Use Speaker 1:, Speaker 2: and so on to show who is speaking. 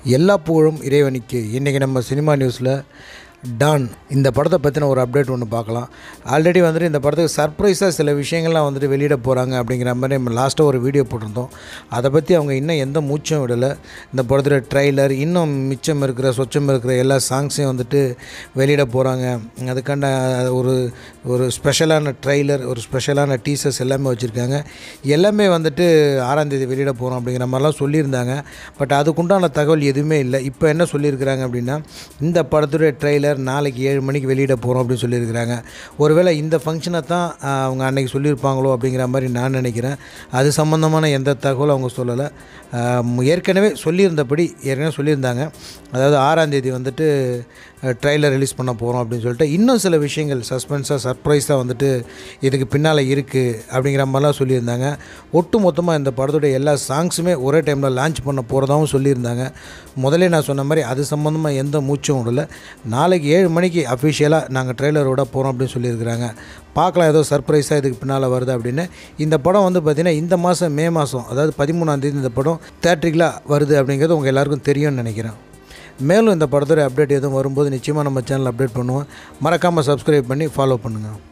Speaker 1: எல்லா புகழும் இறைவனுக்கு இன்றைக்கி நம்ம சினிமா நியூஸில் டான் இந்த படத்தை பற்றின ஒரு அப்டேட் ஒன்று பார்க்கலாம் ஆல்ரெடி வந்துட்டு இந்த படத்துக்கு சர்ப்ரைஸாக சில விஷயங்கள்லாம் வந்துட்டு வெளியிட போகிறாங்க அப்படிங்கிற மாதிரி நம்ம லாஸ்ட்டாக ஒரு வீடியோ போட்டிருந்தோம் அதை பற்றி அவங்க இன்னும் எந்த மூச்சும் விடலை இந்த படத்தோட ட்ரைலர் இன்னும் மிச்சம் இருக்கிற சொச்சம் இருக்கிற எல்லா சாங்ஸையும் வந்துட்டு வெளியிட போகிறாங்க அதுக்கான ஒரு ஒரு ஸ்பெஷலான ட்ரைலர் ஒரு ஸ்பெஷலான டீசர்ஸ் எல்லாமே வச்சுருக்காங்க எல்லாமே வந்துட்டு ஆறாம் தேதி வெளியிட போகிறோம் அப்படிங்கிற மாதிரிலாம் சொல்லியிருந்தாங்க பட் அதுக்குண்டான தகவல் எதுவுமே இல்லை இப்போ என்ன சொல்லியிருக்கிறாங்க அப்படின்னா இந்த படத்துடைய ட்ரெய்லர் நாளைக்கு ஏழு மணிக்கு வெளியிட போகிறோம் அப்படின்னு சொல்லியிருக்கிறாங்க ஒருவேளை இந்த ஃபங்க்ஷனை தான் ஆஹ், அவங்க அன்னைக்கு சொல்லியிருப்பாங்களோ அப்படிங்கிற மாதிரி நான் நினைக்கிறேன் அது சம்மந்தமான எந்த தகவலும் அவங்க சொல்லலை ஆஹ், ஏற்கனவே சொல்லியிருந்தபடி ஏற்கனவே சொல்லியிருந்தாங்க அதாவது ஆறாம் தேதி வந்துட்டு ட்ரெய்லர் ரிலீஸ் பண்ண போகிறோம் அப்படின்னு சொல்லிட்டு இன்னும் சில விஷயங்கள் சஸ்பென்ஸாக சர்ப்ரைஸாக வந்துட்டு இதுக்கு பின்னால் இருக்குது அப்படிங்கிற மாதிரிலாம் சொல்லியிருந்தாங்க ஒட்டு மொத்தமாக இந்த படத்துடைய எல்லா சாங்ஸுமே ஒரே டைமில் லான்ச் பண்ண போகிறதாவும் சொல்லியிருந்தாங்க முதல்ல நான் சொன்ன மாதிரி அது சம்மந்தமாக எந்த மூச்சும் விடல நாளைக்கு ஏழு மணிக்கு அஃபிஷியலாக நாங்கள் ட்ரெய்லரோட போகிறோம் அப்படின்னு சொல்லியிருக்கிறாங்க பார்க்கலாம் ஏதோ சர்ப்ரைஸாக இதுக்கு பின்னால் வருது அப்படின்னு இந்த படம் வந்து பார்த்திங்கன்னா இந்த மாதம் மே மாதம் அதாவது பதிமூணாம் தேதி இந்த படம் தேட்ரிக்கலாக வருது அப்படிங்கிறது உங்கள் எல்லாருக்கும் தெரியும்னு நினைக்கிறேன் மேலும் இந்த படத்தோட அப்டேட் எதுவும் வரும்போது நிச்சயமாக நம்ம சேனல் அப்டேட் பண்ணுவோம் மறக்காமல் சப்ஸ்கிரைப் பண்ணி ஃபாலோ பண்ணுங்கள்